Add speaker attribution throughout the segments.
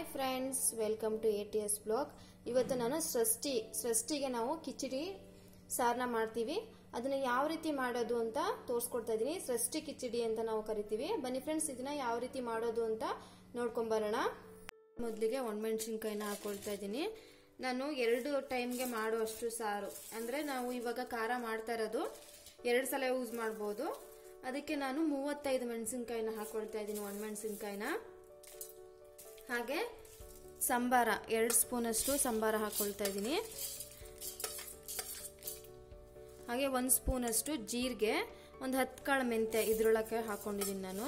Speaker 1: friends welcome to A T S blog ಇವತ್ತು ನಾನು ಸೃಷ್ಟಿ ಸೃಷ್ಟಿಗೆ ನಾವು ಕಿಚಡಿ ಸಾರನ್ನ ಮಾಡ್ತೀವಿ ಅದನ್ನ ಯಾವ ರೀತಿ ಮಾಡೋದು ಅಂತ ತೋರಿಸ್ಕೊಡ್ತಾ ಇದ್ದೀನಿ ಸೃಷ್ಟಿ ಕಿಚಡಿ ಅಂತ ನಾವು ಕರಿತೀವಿ ಬನ್ನಿ ಫ್ರೆಂಡ್ಸ್ ಇದನ್ನ ಯಾವ ರೀತಿ ಮಾಡೋದು ಅಂತ ನೋಡ್ಕೊಂಬರೋಣ ಮೊದಲಿಗೆ ಒಣಮೆಣಸಿನ್ಕಾಯಿನ ಹಾಕೊಳ್ತಾ ಇದ್ದೀನಿ ನಾನು ಎರಡು ಟೈಮ್ಗೆ ಮಾಡುವಷ್ಟು ಸಾರು ಅಂದರೆ ನಾವು ಇವಾಗ ಖಾರ ಮಾಡ್ತಾ ಇರೋದು ಎರಡು ಸಲ ಯೂಸ್ ಮಾಡ್ಬೋದು ಅದಕ್ಕೆ ನಾನು ಮೂವತ್ತೈದು ಮೆಣಸಿನ್ಕಾಯಿನ ಹಾಕೊಳ್ತಾ ಇದ್ದೀನಿ ಒಣಮೆಣಸಿನ್ಕಾಯಿನ ಹಾಗೆ ಸಂಬಾರ ಎರಡು ಸ್ಪೂನಷ್ಟು ಸಂಬಾರ ಹಾಕೊಳ್ತಾ ಇದ್ದೀನಿ ಹಾಗೆ ಒಂದು ಸ್ಪೂನಷ್ಟು ಜೀರಿಗೆ ಒಂದು ಹತ್ತು ಕಾಳು ಮೆಂತ್ಯ ಇದ್ರೊಳಗೆ ಹಾಕೊಂಡಿದ್ದೀನಿ ನಾನು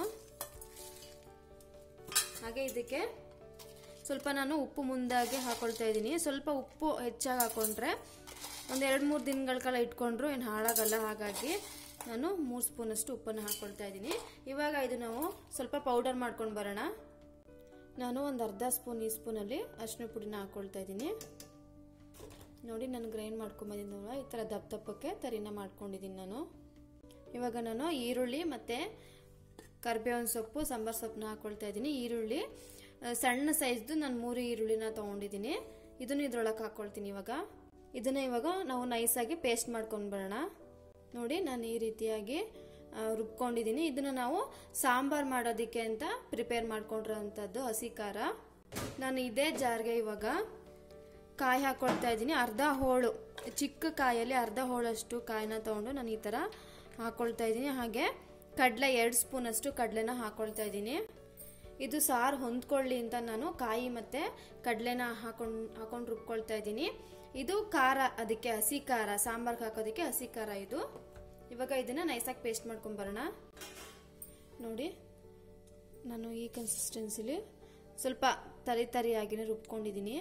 Speaker 1: ಹಾಗೆ ಇದಕ್ಕೆ ಸ್ವಲ್ಪ ನಾನು ಉಪ್ಪು ಮುಂದಾಗೆ ಹಾಕೊಳ್ತಾ ಇದ್ದೀನಿ ಸ್ವಲ್ಪ ಉಪ್ಪು ಹೆಚ್ಚಾಗಿ ಹಾಕೊಂಡ್ರೆ ಒಂದು ಎರಡು ಮೂರು ದಿನಗಳ ಕಾಲ ಇಟ್ಕೊಂಡ್ರು ಏನು ಹಾಳಾಗಲ್ಲ ಹಾಗಾಗಿ ನಾನು ಮೂರು ಸ್ಪೂನಷ್ಟು ಉಪ್ಪನ್ನು ಹಾಕೊಳ್ತಾ ಇದ್ದೀನಿ ಇವಾಗ ಇದು ನಾವು ಸ್ವಲ್ಪ ಪೌಡರ್ ಮಾಡ್ಕೊಂಡು ಬರೋಣ ನಾನು ಒಂದು ಅರ್ಧ ಸ್ಪೂನ್ ಈ ಸ್ಪೂನಲ್ಲಿ ಅರಿಶಿನ ಪುಡಿನ ಹಾಕೊಳ್ತಾ ಇದ್ದೀನಿ ನೋಡಿ ನಾನು ಗ್ರೈಂಡ್ ಮಾಡ್ಕೊಂಬಂದಿದ್ದಲ್ಲ ಈ ಥರ ದಪ್ಪ ದಪ್ಪಕ್ಕೆ ತರಿನ ಮಾಡ್ಕೊಂಡಿದ್ದೀನಿ ನಾನು ಇವಾಗ ನಾನು ಈರುಳ್ಳಿ ಮತ್ತು ಕರ್ಬೇವಿನ ಸೊಪ್ಪು ಸಾಂಬಾರು ಸೊಪ್ಪನ್ನ ಹಾಕೊಳ್ತಾ ಇದ್ದೀನಿ ಈರುಳ್ಳಿ ಸಣ್ಣ ಸೈಜ್ದು ನಾನು ಮೂರು ಈರುಳ್ಳಿನ ತೊಗೊಂಡಿದ್ದೀನಿ ಇದನ್ನು ಇದ್ರೊಳಗೆ ಹಾಕೊಳ್ತೀನಿ ಇವಾಗ ಇದನ್ನ ಇವಾಗ ನಾವು ನೈಸಾಗಿ ಪೇಸ್ಟ್ ಮಾಡ್ಕೊಂಡು ಬರೋಣ ನೋಡಿ ನಾನು ಈ ರೀತಿಯಾಗಿ ರುಬ್ಕೊಂಡಿದ್ದೀನಿ ಇದನ್ನ ನಾವು ಸಾಂಬಾರ್ ಮಾಡೋದಕ್ಕೆ ಅಂತ ಪ್ರಿಪೇರ್ ಮಾಡ್ಕೊಂಡಿರೋಂಥದ್ದು ಹಸಿ ಖಾರ ನಾನು ಇದೇ ಜಾರ್ಗೆ ಇವಾಗ ಕಾಯಿ ಹಾಕೊಳ್ತಾ ಇದ್ದೀನಿ ಅರ್ಧ ಹೋಳು ಚಿಕ್ಕ ಕಾಯಲ್ಲಿ ಅರ್ಧ ಹೋಳಷ್ಟು ಕಾಯಿನ ತೊಗೊಂಡು ನಾನು ಈ ಥರ ಹಾಕೊಳ್ತಾ ಇದ್ದೀನಿ ಹಾಗೆ ಕಡಲೆ ಎರಡು ಸ್ಪೂನಷ್ಟು ಕಡಲೆನ ಹಾಕೊಳ್ತಾ ಇದ್ದೀನಿ ಇದು ಸಾರು ಹೊಂದ್ಕೊಳ್ಳಿ ಅಂತ ನಾನು ಕಾಯಿ ಮತ್ತು ಕಡಲೆನ ಹಾಕೊಂಡು ಹಾಕೊಂಡು ರುಬ್ಕೊಳ್ತಾ ಇದ್ದೀನಿ ಇದು ಖಾರ ಅದಕ್ಕೆ ಹಸಿ ಖಾರ ಸಾಂಬಾರ್ಗೆ ಹಾಕೋದಕ್ಕೆ ಹಸಿ ಖಾರ ಇದು ಇವಾಗ ಇದನ್ನ ನೈಸಾಗಿ ಪೇಸ್ಟ್ ಮಾಡ್ಕೊಂಡು ಬರೋಣ ನೋಡಿ ನಾನು ಈ ಕನ್ಸಿಸ್ಟೆನ್ಸಿಲಿ ಸ್ವಲ್ಪ ತರಿ ತರಿಯಾಗಿನೇ ರುಬ್ಕೊಂಡಿದ್ದೀನಿ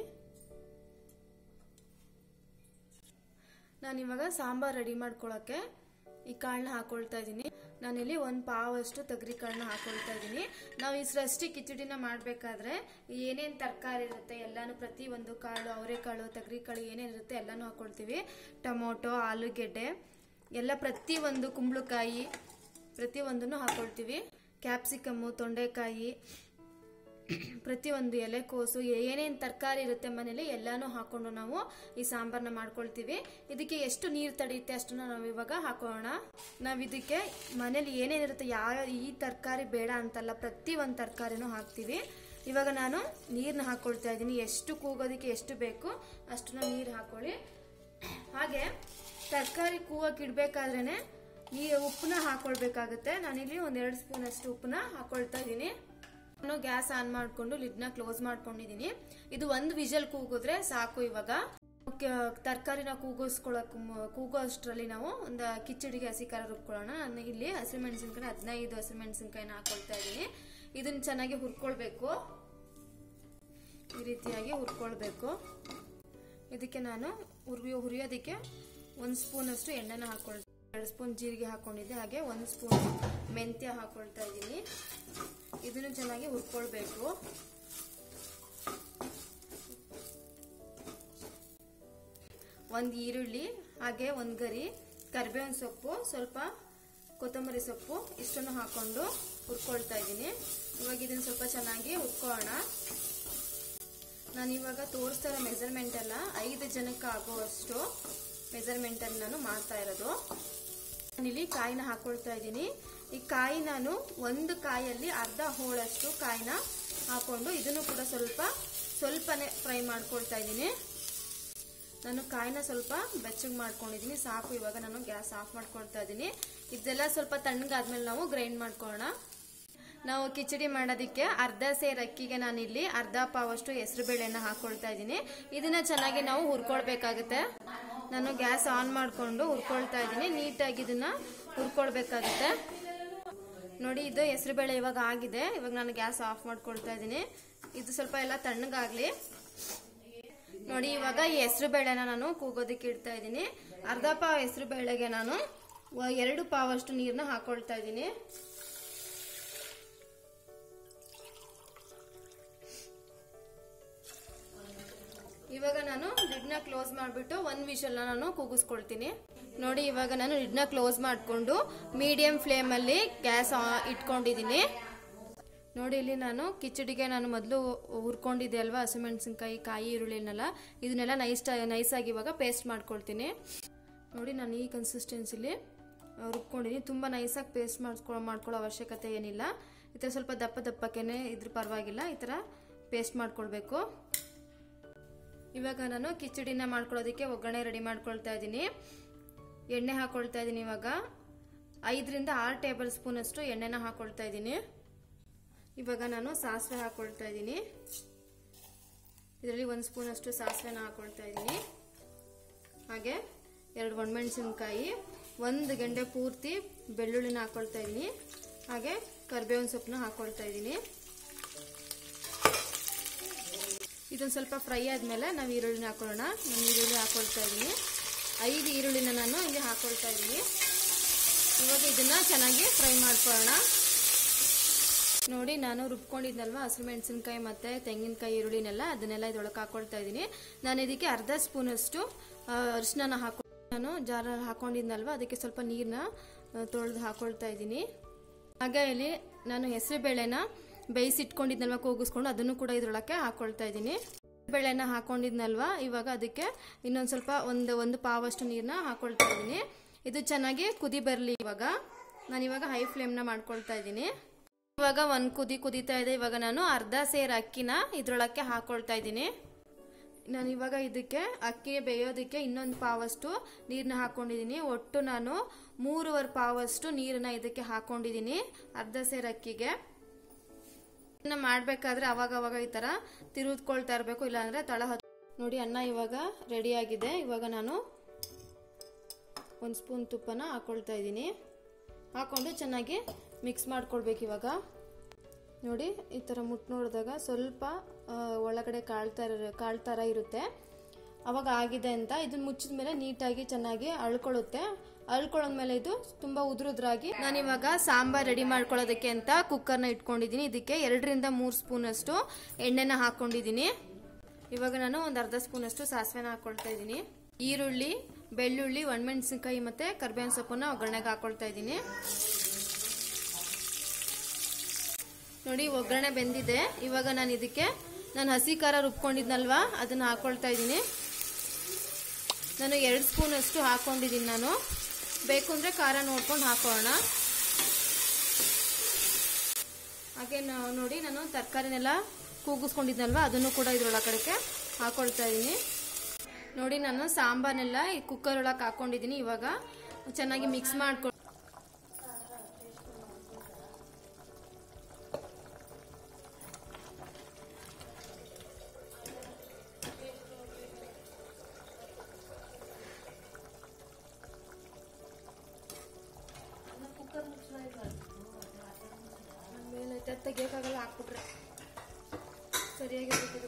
Speaker 1: ನಾನಿವಾಗ ಸಾಂಬಾರ್ ರೆಡಿ ಮಾಡ್ಕೊಳ್ಳೋಕ್ಕೆ ಈ ಕಾಳನ್ನ ಹಾಕೊಳ್ತಾ ಇದ್ದೀನಿ ನಾನಿಲ್ಲಿ ಒಂದು ಪಾವಷ್ಟು ತೊಗರಿ ಕಾಳನ್ನ ಹಾಕೊಳ್ತಾ ಇದ್ದೀನಿ ನಾವು ಈ ಸೃಷ್ಟಿ ಕಿಚಡಿನ ಮಾಡಬೇಕಾದ್ರೆ ಏನೇನು ತರಕಾರಿ ಇರುತ್ತೆ ಎಲ್ಲಾನು ಪ್ರತಿ ಒಂದು ಕಾಳು ಅವರೆಕಾಳು ತೊಗರಿ ಕಾಳು ಏನೇನಿರುತ್ತೆ ಎಲ್ಲಾನು ಹಾಕೊಳ್ತೀವಿ ಟೊಮೊಟೊ ಆಲೂಗೆಡ್ಡೆ ಎಲ್ಲ ಪ್ರತಿ ಒಂದು ಕುಂಬಳಕಾಯಿ ಪ್ರತಿಯೊಂದನ್ನು ಹಾಕೊಳ್ತೀವಿ ಕ್ಯಾಪ್ಸಿಕಮ್ಮು ತೊಂಡೆಕಾಯಿ ಪ್ರತಿಯೊಂದು ಎಲೆಕೋಸು ಏನೇನು ತರಕಾರಿ ಇರುತ್ತೆ ಮನೇಲಿ ಎಲ್ಲಾನು ಹಾಕೊಂಡು ನಾವು ಈ ಸಾಂಬಾರನ್ನ ಮಾಡ್ಕೊಳ್ತೀವಿ ಇದಕ್ಕೆ ಎಷ್ಟು ನೀರು ತಡೆಯುತ್ತೆ ಅಷ್ಟನ್ನ ನಾವು ಇವಾಗ ಹಾಕೋಣ ನಾವು ಇದಕ್ಕೆ ಮನೇಲಿ ಏನೇನಿರುತ್ತೆ ಯಾವ ಈ ತರಕಾರಿ ಬೇಡ ಅಂತಲ್ಲ ಪ್ರತಿ ಒಂದು ತರಕಾರಿನೂ ಹಾಕ್ತೀವಿ ಇವಾಗ ನಾನು ನೀರನ್ನ ಹಾಕೊಳ್ತಾ ಇದ್ದೀನಿ ಎಷ್ಟು ಕೂಗೋದಕ್ಕೆ ಎಷ್ಟು ಬೇಕು ಅಷ್ಟನ್ನ ನೀರು ಹಾಕೊಳ್ಳಿ ಹಾಗೆ ತರಕಾರಿ ಕೂಗಕ್ಕೆ ಇಡಬೇಕಾದ್ರೇನೆ ಈ ಉಪ್ಪನ್ನ ಹಾಕೊಳ್ಬೇಕಾಗುತ್ತೆ ನಾನಿಲ್ಲಿ ಒಂದೆರಡು ಸ್ಪೂನ್ ಅಷ್ಟು ಉಪ್ಪನ್ನ ಹಾಕೊಳ್ತಾ ಇದ್ದೀನಿ ನಾನು ಗ್ಯಾಸ್ ಆನ್ ಮಾಡಿಕೊಂಡು ಲಿಡ್ನ ಕ್ಲೋಸ್ ಮಾಡ್ಕೊಂಡಿದ್ದೀನಿ ಇದು ಒಂದು ವಿಜಲ್ ಕೂಗಿದ್ರೆ ಸಾಕು ಇವಾಗ ತರಕಾರಿನ ಕೂಗಿಸ್ಕೊಳಕ್ ಕೂಗೋ ಅಷ್ಟರಲ್ಲಿ ನಾವು ಒಂದು ಕಿಚಡಿಗೆ ಹಸಿ ಖಾರ ರುಬ್ಕೊಳ್ಳೋಣ ನಾನು ಇಲ್ಲಿ ಹಸಿಮೆಣಸಿನ್ಕಾಯಿ ಹದಿನೈದು ಹಸಿಮೆಣಸಿನ್ಕಾಯಿನ ಹಾಕೊಳ್ತಾ ಇದ್ದೀನಿ ಇದನ್ನ ಚೆನ್ನಾಗಿ ಹುರ್ಕೊಳ್ಬೇಕು ಈ ರೀತಿಯಾಗಿ ಹುರ್ಕೊಳ್ಬೇಕು ಇದಕ್ಕೆ ನಾನು ಹುರಿಯೋ ಹುರಿಯೋದಕ್ಕೆ ಒಂದು ಸ್ಪೂನ್ ಅಷ್ಟು ಎಣ್ಣೆನ ಹಾಕೊಳ್ತೀನಿ ಎರಡು ಸ್ಪೂನ್ ಜೀರಿಗೆ ಹಾಕೊಂಡಿದ್ದೆ ಹಾಗೆ ಒಂದು ಸ್ಪೂನ್ ಮೆಂತ್ಯ ಹಾಕೊಳ್ತಾ ಇದ್ದೀನಿ ಇದನ್ನು ಚೆನ್ನಾಗಿ ಹುರ್ಕೊಳ್ಬೇಕು ಒಂದು ಈರುಳ್ಳಿ ಹಾಗೆ ಒಂದು ಗರಿ ಕರಿಬೇವಿನ ಸೊಪ್ಪು ಸ್ವಲ್ಪ ಕೊತ್ತಂಬರಿ ಸೊಪ್ಪು ಇಷ್ಟನ್ನು ಹಾಕೊಂಡು ಹುರ್ಕೊಳ್ತಾ ಇದ್ದೀನಿ ಇವಾಗ ಇದನ್ನು ಸ್ವಲ್ಪ ಚೆನ್ನಾಗಿ ಹುರ್ಕೊಳ್ಳೋಣ ನಾನು ಇವಾಗ ತೋರಿಸ್ತಾ ಇರೋ ಮೆಜರ್ಮೆಂಟ್ ಎಲ್ಲ ಐದು ಜನಕ್ಕೆ ಆಗುವಷ್ಟು ಮೆಜರ್ಮೆಂಟ್ ಅನ್ನು ನಾನು ಮಾಡ್ತಾ ಇರೋದು ನಾನಿಲ್ಲಿ ಕಾಯಿನ ಹಾಕೊಳ್ತಾ ಇದ್ದೀನಿ ಈ ಕಾಯಿ ನಾನು ಒಂದು ಕಾಯಲ್ಲಿ ಅರ್ಧ ಹೋಳಷ್ಟು ಕಾಯಿನ ಹಾಕೊಂಡು ಇದನ್ನು ಕೂಡ ಸ್ವಲ್ಪ ಸ್ವಲ್ಪನೇ ಫ್ರೈ ಮಾಡ್ಕೊಳ್ತಾ ಇದ್ದೀನಿ ನಾನು ಕಾಯಿನ ಸ್ವಲ್ಪ ಬೆಚ್ಚಗೆ ಮಾಡ್ಕೊಂಡಿದ್ದೀನಿ ಸಾಕು ಇವಾಗ ನಾನು ಗ್ಯಾಸ್ ಆಫ್ ಮಾಡ್ಕೊಳ್ತಾ ಇದ್ದೀನಿ ಇದೆಲ್ಲ ಸ್ವಲ್ಪ ತಣ್ಣಗಾದ್ಮೇಲೆ ನಾವು ಗ್ರೈಂಡ್ ಮಾಡ್ಕೊಳ್ಳೋಣ ನಾವು ಕಿಚಡಿ ಮಾಡೋದಕ್ಕೆ ಅರ್ಧ ಸೇರ್ ಅಕ್ಕಿಗೆ ನಾನಿಲ್ಲಿ ಅರ್ಧ ಪಾವಷ್ಟು ಹೆಸರು ಬೇಳೆನ ಹಾಕೊಳ್ತಾ ಇದ್ದೀನಿ ಇದನ್ನ ಚೆನ್ನಾಗಿ ನಾವು ಹುರ್ಕೊಳ್ಬೇಕಾಗುತ್ತೆ ನಾನು ಗ್ಯಾಸ್ ಆನ್ ಮಾಡಿಕೊಂಡು ಹುರ್ಕೊಳ್ತಾ ಇದ್ದೀನಿ ನೀಟಾಗಿ ಇದನ್ನ ಹುರ್ಕೊಳ್ಬೇಕಾಗುತ್ತೆ ನೋಡಿ ಇದು ಹೆಸರು ಬೇಳೆ ಇವಾಗ ಆಗಿದೆ ಇವಾಗ ನಾನು ಗ್ಯಾಸ್ ಆಫ್ ಮಾಡ್ಕೊಳ್ತಾ ಇದ್ದೀನಿ ಇದು ಸ್ವಲ್ಪ ಎಲ್ಲ ತಣ್ಣಗಾಗ್ಲಿ ನೋಡಿ ಇವಾಗ ಈ ಹೆಸರು ಬೇಳೆನ ನಾನು ಕೂಗೋದಕ್ಕೆ ಇಡ್ತಾ ಇದ್ದೀನಿ ಅರ್ಧ ಪಾವ್ ಹೆಸರು ಬೇಳೆಗೆ ನಾನು ಎರಡು ಪಾವಷ್ಟು ನೀರನ್ನ ಹಾಕೊಳ್ತಾ ಇದ್ದೀನಿ ಇವಾಗ ನಾನು ಲಿಡ್ನ ಕ್ಲೋಸ್ ಮಾಡಿಬಿಟ್ಟು ಒಂದು ವಿಷಲ್ನ ನಾನು ಕೂಗಿಸ್ಕೊಳ್ತೀನಿ ನೋಡಿ ಇವಾಗ ನಾನು ಲಿಡ್ನ ಕ್ಲೋಸ್ ಮಾಡಿಕೊಂಡು ಮೀಡಿಯಂ ಫ್ಲೇಮಲ್ಲಿ ಗ್ಯಾಸ್ ಇಟ್ಕೊಂಡಿದ್ದೀನಿ ನೋಡಿ ಇಲ್ಲಿ ನಾನು ಕಿಚಡಿಗೆ ನಾನು ಮೊದಲು ಹುರ್ಕೊಂಡಿದ್ದೆ ಅಲ್ವಾ ಹಸಿಮೆಣಸಿನ್ಕಾಯಿ ಕಾಯಿ ಈರುಳ್ಳಿನೆಲ್ಲ ಇದನ್ನೆಲ್ಲ ನೈಸ್ ನೈಸಾಗಿ ಇವಾಗ ಪೇಸ್ಟ್ ಮಾಡ್ಕೊಳ್ತೀನಿ ನೋಡಿ ನಾನು ಈ ಕನ್ಸಿಸ್ಟೆನ್ಸಿಲಿ ರುಬ್ಕೊಂಡಿದ್ದೀನಿ ತುಂಬ ನೈಸಾಗಿ ಪೇಸ್ಟ್ ಮಾಡ್ಕೊ ಮಾಡ್ಕೊಳ್ಳೋ ಅವಶ್ಯಕತೆ ಏನಿಲ್ಲ ಈ ಥರ ಸ್ವಲ್ಪ ದಪ್ಪ ದಪ್ಪಕ್ಕೇನೆ ಇದ್ರ ಪರವಾಗಿಲ್ಲ ಈ ಥರ ಪೇಸ್ಟ್ ಮಾಡ್ಕೊಳ್ಬೇಕು ಇವಾಗ ನಾನು ಕಿಚಡಿನ ಮಾಡ್ಕೊಳ್ಳೋದಕ್ಕೆ ಒಗ್ಗರಣೆ ರೆಡಿ ಮಾಡ್ಕೊಳ್ತಾ ಇದ್ದೀನಿ ಎಣ್ಣೆ ಹಾಕೊಳ್ತಾ ಇದ್ದೀನಿ ಇವಾಗ ಐದರಿಂದ ಆರು ಟೇಬಲ್ ಸ್ಪೂನ್ ಅಷ್ಟು ಎಣ್ಣೆನ ಹಾಕೊಳ್ತಾ ಇದ್ದೀನಿ ಇವಾಗ ನಾನು ಸಾಸಿವೆ ಹಾಕೊಳ್ತಾ ಇದ್ದೀನಿ ಇದರಲ್ಲಿ ಒಂದು ಸ್ಪೂನ್ ಅಷ್ಟು ಸಾಸಿವೆನ ಹಾಕೊಳ್ತಾ ಇದ್ದೀನಿ ಹಾಗೆ ಎರಡು ಒಣಮೆಣಸಿನ್ಕಾಯಿ ಒಂದು ಗೆಂಡೆ ಪೂರ್ತಿ ಬೆಳ್ಳುಳ್ಳಿನ ಹಾಕೊಳ್ತಾ ಇದ್ದೀನಿ ಹಾಗೆ ಕರಿಬೇವಿನ ಸೊಪ್ಪನ್ನ ಹಾಕೊಳ್ತಾ ಇದ್ದೀನಿ ಇದೊಂದು ಸ್ವಲ್ಪ ಫ್ರೈ ಆದಮೇಲೆ ನಾವು ಈರುಳ್ಳಿನ ಹಾಕೊಳ್ಳೋಣ ನಾನು ಈರುಳ್ಳಿ ಹಾಕೊಳ್ತಾ ಇದ್ದೀನಿ ಐದು ಈರುಳ್ಳಿನ ನಾನು ಇಲ್ಲಿ ಹಾಕೊಳ್ತಾ ಇದ್ದೀನಿ ಇವಾಗ ಇದನ್ನ ಚೆನ್ನಾಗಿ ಫ್ರೈ ಮಾಡ್ಕೊಳ್ಳೋಣ ನೋಡಿ ನಾನು ರುಬ್ಕೊಂಡಿದ್ನಲ್ವ ಹಸಿರು ಮೆಣಸಿನ್ಕಾಯಿ ಮತ್ತು ತೆಂಗಿನಕಾಯಿ ಈರುಳ್ಳಿನೆಲ್ಲ ಅದನ್ನೆಲ್ಲ ಇದರೊಳಗೆ ಹಾಕೊಳ್ತಾ ಇದ್ದೀನಿ ನಾನು ಇದಕ್ಕೆ ಅರ್ಧ ಸ್ಪೂನಷ್ಟು ಅರಿಶಿನ ಹಾಕೊ ನಾನು ಜಾರಲ್ಲಿ ಹಾಕೊಂಡಿದ್ನಲ್ವ ಅದಕ್ಕೆ ಸ್ವಲ್ಪ ನೀರನ್ನ ತೊಳೆದು ಹಾಕೊಳ್ತಾ ಇದ್ದೀನಿ ಹಾಗೆ ಇಲ್ಲಿ ನಾನು ಹೆಸರು ಬೇಳೆನ ಬೇಯಿಸಿಟ್ಕೊಂಡಿದ್ನಲ್ವ ಕೂಗಿಸ್ಕೊಂಡು ಅದನ್ನು ಕೂಡ ಇದ್ರೊಳಗೆ ಹಾಕೊಳ್ತಾ ಇದ್ದೀನಿ ಬೇಳೆನ ಹಾಕೊಂಡಿದ್ನಲ್ವ ಇವಾಗ ಅದಕ್ಕೆ ಇನ್ನೊಂದು ಸ್ವಲ್ಪ ಒಂದು ಒಂದು ಪಾವಷ್ಟು ನೀರನ್ನ ಹಾಕೊಳ್ತಾ ಇದ್ದೀನಿ ಇದು ಚೆನ್ನಾಗಿ ಕುದಿ ಬರಲಿ ಇವಾಗ ನಾನು ಇವಾಗ ಹೈ ಫ್ಲೇಮ್ನ ಮಾಡ್ಕೊಳ್ತಾ ಇದ್ದೀನಿ ಇವಾಗ ಒಂದು ಕುದಿ ಕುದೀತಾ ಇದೆ ಇವಾಗ ನಾನು ಅರ್ಧ ಸೇರ್ ಅಕ್ಕಿನ ಇದ್ರೊಳಕ್ಕೆ ಹಾಕೊಳ್ತಾ ಇದ್ದೀನಿ ನಾನು ಇವಾಗ ಇದಕ್ಕೆ ಅಕ್ಕಿ ಬೇಯೋದಕ್ಕೆ ಇನ್ನೊಂದು ಪಾವಷ್ಟು ನೀರನ್ನ ಹಾಕೊಂಡಿದ್ದೀನಿ ಒಟ್ಟು ನಾನು ಮೂರುವರೆ ಪಾವಷ್ಟು ನೀರನ್ನ ಇದಕ್ಕೆ ಹಾಕೊಂಡಿದ್ದೀನಿ ಅರ್ಧ ಸೇರ್ ಅಕ್ಕಿಗೆ ಇದನ್ನ ಮಾಡಬೇಕಾದ್ರೆ ಅವಾಗ ಅವಾಗ ಈ ಥರ ತಿರುದ್ಕೊಳ್ತಾ ಇರಬೇಕು ಇಲ್ಲಾಂದ್ರೆ ತಳ ಹತ್ ನೋಡಿ ಅನ್ನ ಇವಾಗ ರೆಡಿ ಆಗಿದೆ ಇವಾಗ ನಾನು ಒಂದು ಸ್ಪೂನ್ ತುಪ್ಪನ ಹಾಕೊಳ್ತಾ ಇದ್ದೀನಿ ಹಾಕೊಂಡು ಚೆನ್ನಾಗಿ ಮಿಕ್ಸ್ ಮಾಡ್ಕೊಳ್ಬೇಕು ಇವಾಗ ನೋಡಿ ಈ ಥರ ಮುಟ್ಟು ನೋಡಿದಾಗ ಸ್ವಲ್ಪ ಒಳಗಡೆ ಕಾಳು ಥರ ಕಾಳು ಥರ ಇರುತ್ತೆ ಅವಾಗ ಆಗಿದೆ ಅಂತ ಇದನ್ನ ಮುಚ್ಚಿದ ಮೇಲೆ ನೀಟಾಗಿ ಚೆನ್ನಾಗಿ ಅಳ್ಕೊಳ್ಳುತ್ತೆ ಅಳ್ಕೊಳ್ಳೋದ್ಮೇಲೆ ಇದು ತುಂಬ ಉದುರುದ್ರಾಗಿ ನಾನು ಇವಾಗ ಸಾಂಬಾರ್ ರೆಡಿ ಮಾಡ್ಕೊಳ್ಳೋದಕ್ಕೆ ಅಂತ ಕುಕ್ಕರ್ನ ಇಟ್ಕೊಂಡಿದ್ದೀನಿ ಇದಕ್ಕೆ ಎರಡರಿಂದ ಮೂರು ಸ್ಪೂನ್ ಅಷ್ಟು ಎಣ್ಣೆನ ಹಾಕೊಂಡಿದ್ದೀನಿ ಇವಾಗ ನಾನು ಒಂದು ಅರ್ಧ ಸ್ಪೂನ್ ಅಷ್ಟು ಸಾಸಿವೆನ ಹಾಕೊಳ್ತಾ ಇದ್ದೀನಿ ಈರುಳ್ಳಿ ಬೆಳ್ಳುಳ್ಳಿ ಒಣಮೆಣಸಿನ್ಕಾಯಿ ಮತ್ತೆ ಕರ್ಬೇವಿನ ಸೊಪ್ಪನ್ನ ಒಗ್ಗರಣೆಗೆ ಹಾಕೊಳ್ತಾ ಇದ್ದೀನಿ ನೋಡಿ ಒಗ್ಗರಣೆ ಬೆಂದಿದೆ ಇವಾಗ ನಾನು ಇದಕ್ಕೆ ನಾನು ಹಸಿ ಖಾರ ರುಬ್ಕೊಂಡಿದ್ನಲ್ವಾ ಅದನ್ನು ಹಾಕೊಳ್ತಾ ಇದ್ದೀನಿ ನಾನು ಎರಡು ಸ್ಪೂನ್ ಅಷ್ಟು ಹಾಕೊಂಡಿದ್ದೀನಿ ನಾನು ಬೇಕು ಅಂದರೆ ಖಾರ ನೋಡ್ಕೊಂಡು ಹಾಕೋಣ ಹಾಗೆ ನೋಡಿ ನಾನು ತರಕಾರಿನೆಲ್ಲ ಕೂಗಿಸ್ಕೊಂಡಿದ್ನಲ್ವ ಅದನ್ನು ಕೂಡ ಇದ್ರೊಳಗಡೆ ಹಾಕೊಳ್ತಾ ಇದ್ದೀನಿ ನೋಡಿ ನಾನು ಸಾಂಬಾರನ್ನೆಲ್ಲ ಈ ಕುಕ್ಕರ್ ಒಳಗೆ ಹಾಕೊಂಡಿದ್ದೀನಿ ಇವಾಗ ಚೆನ್ನಾಗಿ ಮಿಕ್ಸ್ ಮಾಡ್ಕೊಂಡು ಮೇಲೆ ತೆಗಿಯೋಕ್ಕಾಗಲ್ಲ ಹಾಕ್ಬಿಟ್ರೆ ಸರಿಯಾಗಿ ಇದು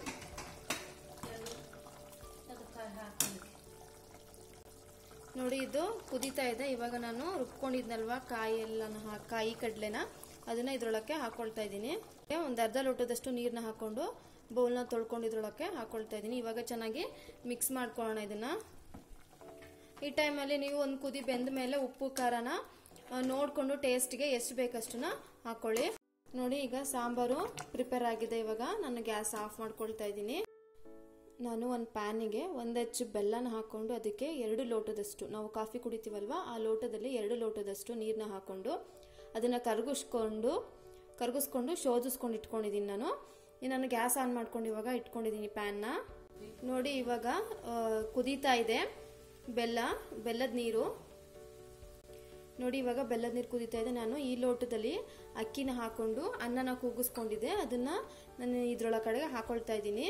Speaker 1: ನೋಡಿ ಇದು ಕುದೀತಾ ಇದೆ ಇವಾಗ ನಾನು ರುಬ್ಕೊಂಡಿದ್ನಲ್ವಾ ಕಾಯಿ ಎಲ್ಲ ಕಾಯಿ ಕಡಲೆನ ಅದನ್ನ ಇದ್ರೊಳಕ್ಕೆ ಹಾಕೊಳ್ತಾ ಇದ್ದೀನಿ ಒಂದು ಅರ್ಧ ಲೋಟದಷ್ಟು ನೀರನ್ನ ಹಾಕೊಂಡು ಬೌಲ್ನ ತೊಳ್ಕೊಂಡು ಇದ್ರೊಳಕ್ಕೆ ಹಾಕೊಳ್ತಾ ಇದ್ದೀನಿ ಇವಾಗ ಚೆನ್ನಾಗಿ ಮಿಕ್ಸ್ ಮಾಡ್ಕೊಳ್ಳೋಣ ಇದನ್ನ ಈ ಟೈಮಲ್ಲಿ ನೀವು ಒಂದು ಕುದಿ ಬೆಂದ ಮೇಲೆ ಉಪ್ಪು ಖಾರನ ನೋಡಿಕೊಂಡು ಟೇಸ್ಟ್ಗೆ ಎಷ್ಟು ಬೇಕಷ್ಟನ್ನ ಹಾಕೊಳ್ಳಿ ನೋಡಿ ಈಗ ಸಾಂಬಾರು ಪ್ರಿಪೇರ್ ಆಗಿದೆ ಇವಾಗ ನಾನು ಗ್ಯಾಸ್ ಆಫ್ ಮಾಡ್ಕೊಳ್ತಾ ಇದ್ದೀನಿ ನಾನು ಒಂದು ಪ್ಯಾನಿಗೆ ಒಂದು ಹೆಚ್ಚು ಬೆಲ್ಲನ ಹಾಕ್ಕೊಂಡು ಅದಕ್ಕೆ ಎರಡು ಲೋಟದಷ್ಟು ನಾವು ಕಾಫಿ ಕುಡಿತೀವಲ್ವ ಆ ಲೋಟದಲ್ಲಿ ಎರಡು ಲೋಟದಷ್ಟು ನೀರನ್ನ ಹಾಕ್ಕೊಂಡು ಅದನ್ನು ಕರಗಿಸ್ಕೊಂಡು ಕರಗಿಸ್ಕೊಂಡು ಶೋಧಿಸ್ಕೊಂಡು ಇಟ್ಕೊಂಡಿದ್ದೀನಿ ನಾನು ನಾನು ಗ್ಯಾಸ್ ಆನ್ ಮಾಡ್ಕೊಂಡು ಇವಾಗ ಇಟ್ಕೊಂಡಿದ್ದೀನಿ ಪ್ಯಾನ್ನ ನೋಡಿ ಇವಾಗ ಕುದೀತಾ ಇದೆ ಬೆಲ್ಲ ಬೆಲ್ಲದ ನೀರು ನೋಡಿ ಇವಾಗ ಬೆಲ್ಲದ ನೀರು ಕುದೀತಾ ಇದೆ ನಾನು ಈ ಲೋಟದಲ್ಲಿ ಅಕ್ಕಿನ ಹಾಕೊಂಡು ಅನ್ನನ ಕೂಗಿಸ್ಕೊಂಡಿದ್ದೆ ಅದನ್ನ ನಾನು ಇದ್ರೊಳಗಡೆ ಹಾಕೊಳ್ತಾ ಇದ್ದೀನಿ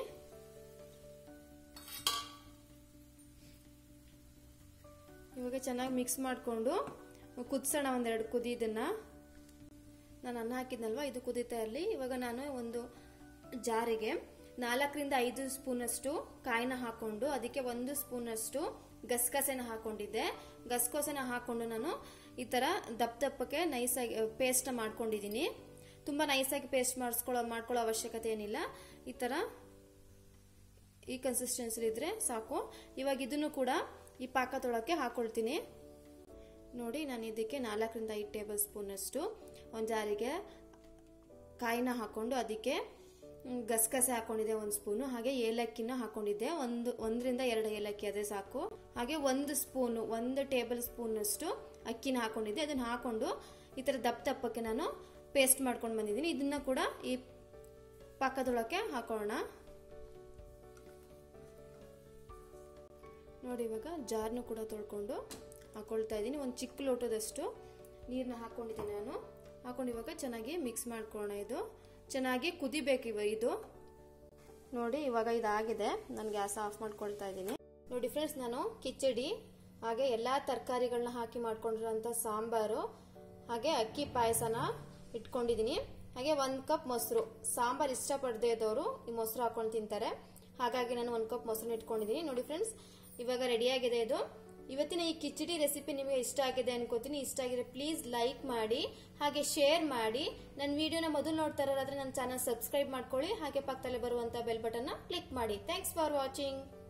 Speaker 1: ಇವಾಗ ಚೆನ್ನಾಗಿ ಮಿಕ್ಸ್ ಮಾಡಿಕೊಂಡು ಕುದಿಸೋಣ ಒಂದೆರಡು ಕುದಿ ಇದನ್ನ ನಾನು ಅನ್ನ ಹಾಕಿದ್ನಲ್ವ ಇದು ಕುದೀತಾ ಇರಲಿ ಇವಾಗ ನಾನು ಒಂದು ಜಾರಿಗೆ ನಾಲ್ಕರಿಂದ ಐದು ಸ್ಪೂನಷ್ಟು ಕಾಯಿನ ಹಾಕೊಂಡು ಅದಕ್ಕೆ ಒಂದು ಸ್ಪೂನಷ್ಟು ಗಸಗಸೆನ ಹಾಕೊಂಡಿದ್ದೆ ಗಸಗಸೆನ ಹಾಕೊಂಡು ನಾನು ಈ ಥರ ದಪ್ಪ ದಪ್ಪಕ್ಕೆ ನೈಸಾಗಿ ಪೇಸ್ಟ್ ಮಾಡ್ಕೊಂಡಿದ್ದೀನಿ ತುಂಬ ನೈಸಾಗಿ ಪೇಸ್ಟ್ ಮಾಡಿಸ್ಕೊಳ್ಳೋ ಮಾಡ್ಕೊಳ್ಳೋ ಅವಶ್ಯಕತೆ ಏನಿಲ್ಲ ಈ ಥರ ಈ ಕನ್ಸಿಸ್ಟೆನ್ಸಿ ಇದ್ರೆ ಸಾಕು ಇವಾಗ ಇದನ್ನು ಕೂಡ ಈ ಪಾಕ ತೊಳಕ್ಕೆ ಹಾಕೊಳ್ತೀನಿ ನೋಡಿ ನಾನು ಇದಕ್ಕೆ ನಾಲ್ಕರಿಂದ ಐದು ಟೇಬಲ್ ಸ್ಪೂನಷ್ಟು ಒಂದು ಜಾರಿಗೆ ಕಾಯಿನ ಹಾಕೊಂಡು ಅದಕ್ಕೆ ಮ್, ಗಸಗಸೆ ಹಾಕೊಂಡಿದ್ದೆ ಒಂದು ಸ್ಪೂನು ಹಾಗೆ ಏಲಕ್ಕಿನ ಹಾಕೊಂಡಿದ್ದೆ ಒಂದು ಒಂದರಿಂದ ಎರಡು ಏಲಕ್ಕಿ ಅದೇ ಸಾಕು ಹಾಗೆ ಒಂದು ಸ್ಪೂನು ಒಂದು ಟೇಬಲ್ ಸ್ಪೂನಷ್ಟು ಅಕ್ಕಿನ ಹಾಕೊಂಡಿದ್ದೆ ಅದನ್ನ ಹಾಕೊಂಡು ಈ ಥರ ದಪ್ಪ ದಪ್ಪಕ್ಕೆ ನಾನು ಪೇಸ್ಟ್ ಮಾಡ್ಕೊಂಡು ಬಂದಿದ್ದೀನಿ ಇದನ್ನ ಕೂಡ ಈ ಪಾಕದೊಳಕ್ಕೆ ಹಾಕೋಣ ನೋಡಿ ಇವಾಗ ಜಾರ್ನು ಕೂಡ ತೊಳ್ಕೊಂಡು ಹಾಕೊಳ್ತಾ ಇದ್ದೀನಿ ಒಂದು ಚಿಕ್ಕ ಲೋಟದಷ್ಟು ನೀರನ್ನ ಹಾಕೊಂಡಿದ್ದೀನಿ ನಾನು ಹಾಕೊಂಡು ಇವಾಗ ಚೆನ್ನಾಗಿ ಮಿಕ್ಸ್ ಮಾಡ್ಕೊಳ್ಳೋಣ ಇದು ಚೆನ್ನಾಗಿ ಕುದಿಬೇಕು ಇವ ಇದು ನೋಡಿ ಇವಾಗ ಇದಾಗಿದೆ ನಾನು ಗ್ಯಾಸ್ ಆಫ್ ಮಾಡ್ಕೊಳ್ತಾ ಇದ್ದೀನಿ ನೋಡಿ ಫ್ರೆಂಡ್ಸ್ ನಾನು ಕಿಚಡಿ ಹಾಗೆ ಎಲ್ಲ ತರಕಾರಿಗಳನ್ನ ಹಾಕಿ ಮಾಡ್ಕೊಂಡಿರೋಂಥ ಸಾಂಬಾರು ಹಾಗೆ ಅಕ್ಕಿ ಪಾಯಸನ ಇಟ್ಕೊಂಡಿದ್ದೀನಿ ಹಾಗೆ ಒಂದು ಕಪ್ ಮೊಸರು ಸಾಂಬಾರು ಇಷ್ಟಪಡದೇ ಇದ್ದವರು ಈ ಮೊಸರು ಹಾಕೊಂಡು ತಿಂತಾರೆ ಹಾಗಾಗಿ ನಾನು ಒಂದು ಕಪ್ ಮೊಸರನ್ನ ಇಟ್ಕೊಂಡಿದ್ದೀನಿ ನೋಡಿ ಫ್ರೆಂಡ್ಸ್ ಇವಾಗ ರೆಡಿಯಾಗಿದೆ ಇದು ಇವತ್ತಿನ ಈ ಕಿಚಡಿ ರೆಸಿಪಿ ನಿಮಗೆ ಇಷ್ಟ ಆಗಿದೆ ಅನ್ಕೋತೀನಿ ಇಷ್ಟ ಆಗಿದೆ ಪ್ಲೀಸ್ ಲೈಕ್ ಮಾಡಿ ಹಾಗೆ ಶೇರ್ ಮಾಡಿ ನನ್ನ ವಿಡಿಯೋನ ಮೊದಲು ನೋಡ್ತಾ ಇರೋರಾದ್ರೆ ನನ್ನ ಚಾನಲ್ ಸಬ್ಸ್ಕ್ರೈಬ್ ಮಾಡ್ಕೊಳ್ಳಿ ಹಾಗೆ ಪಕ್ಕದಲ್ಲಿ ಬರುವಂತ ಬೆಲ್ ಬಟನ್ನ ಕ್ಲಿಕ್ ಮಾಡಿ ಥ್ಯಾಂಕ್ಸ್ ಫಾರ್ ವಾಚಿಂಗ್